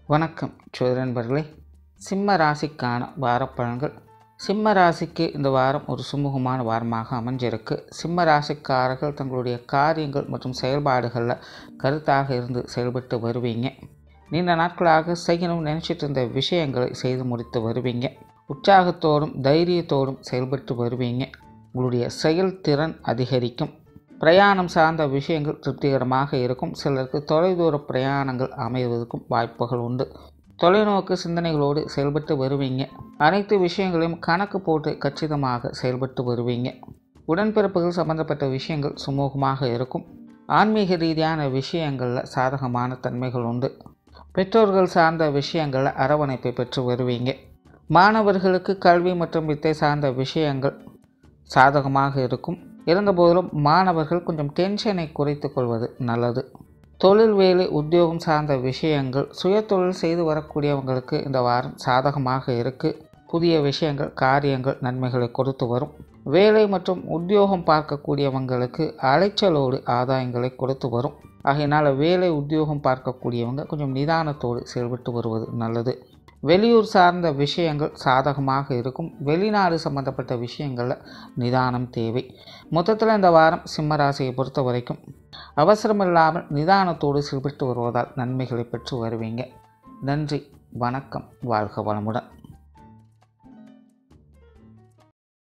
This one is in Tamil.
வணக்கம் சோதர நண்பர்களே சிம்ம ராசிக்கான வாரப்பலன்கள் சிம்ம ராசிக்கு இந்த வாரம் ஒரு சுமூகமான வாரமாக அமைஞ்சிருக்கு சிம்ம ராசிக்காரர்கள் தங்களுடைய காரியங்கள் மற்றும் செயல்பாடுகளில் கருத்தாக இருந்து செயல்பட்டு வருவீங்க நீண்ட நாட்களாக செய்யணும்னு நினச்சிட்டு இருந்த விஷயங்களை செய்து முடித்து வருவீங்க உற்சாகத்தோடும் தைரியத்தோடும் செயல்பட்டு வருவீங்க உங்களுடைய செயல்திறன் அதிகரிக்கும் பிரயாணம் சார்ந்த விஷயங்கள் திருப்திகரமாக இருக்கும் சிலருக்கு தொலைதூர பிரயாணங்கள் அமைவதற்கும் வாய்ப்புகள் உண்டு தொலைநோக்கு சிந்தனைகளோடு செயல்பட்டு வருவீங்க அனைத்து விஷயங்களையும் கணக்கு போட்டு கச்சிதமாக செயல்பட்டு வருவீங்க உடன்பிறப்புகள் சம்பந்தப்பட்ட விஷயங்கள் சுமூகமாக இருக்கும் ஆன்மீக ரீதியான விஷயங்களில் சாதகமான தன்மைகள் உண்டு பெற்றோர்கள் சார்ந்த விஷயங்களில் அரவணைப்பை பெற்று வருவீங்க மாணவர்களுக்கு கல்வி மற்றும் வித்தை சார்ந்த விஷயங்கள் சாதகமாக இருக்கும் இருந்தபோதிலும் மாணவர்கள் கொஞ்சம் டென்ஷனை குறைத்து கொள்வது நல்லது தொழில் வேலை உத்தியோகம் சார்ந்த விஷயங்கள் சுய தொழில் செய்து வரக்கூடியவங்களுக்கு இந்த வாரம் சாதகமாக இருக்குது புதிய விஷயங்கள் காரியங்கள் நன்மைகளை கொடுத்து வரும் வேலை மற்றும் உத்தியோகம் பார்க்கக்கூடியவங்களுக்கு அலைச்சலோடு ஆதாயங்களை கொடுத்து வரும் ஆகையினால் வேலை உத்தியோகம் பார்க்கக்கூடியவங்க கொஞ்சம் நிதானத்தோடு செயல்பட்டு வருவது நல்லது வெளியூர் சார்ந்த விஷயங்கள் சாதகமாக இருக்கும் வெளிநாடு சம்பந்தப்பட்ட விஷயங்களில் நிதானம் தேவை மொத்தத்தில் இந்த வாரம் சிம்மராசியை பொறுத்த வரைக்கும் அவசரமில்லாமல் நிதானத்தோடு செயல்பட்டு வருவதால் நன்மைகளை பெற்று வருவீங்க நன்றி வணக்கம் வாழ்க வளமுடன்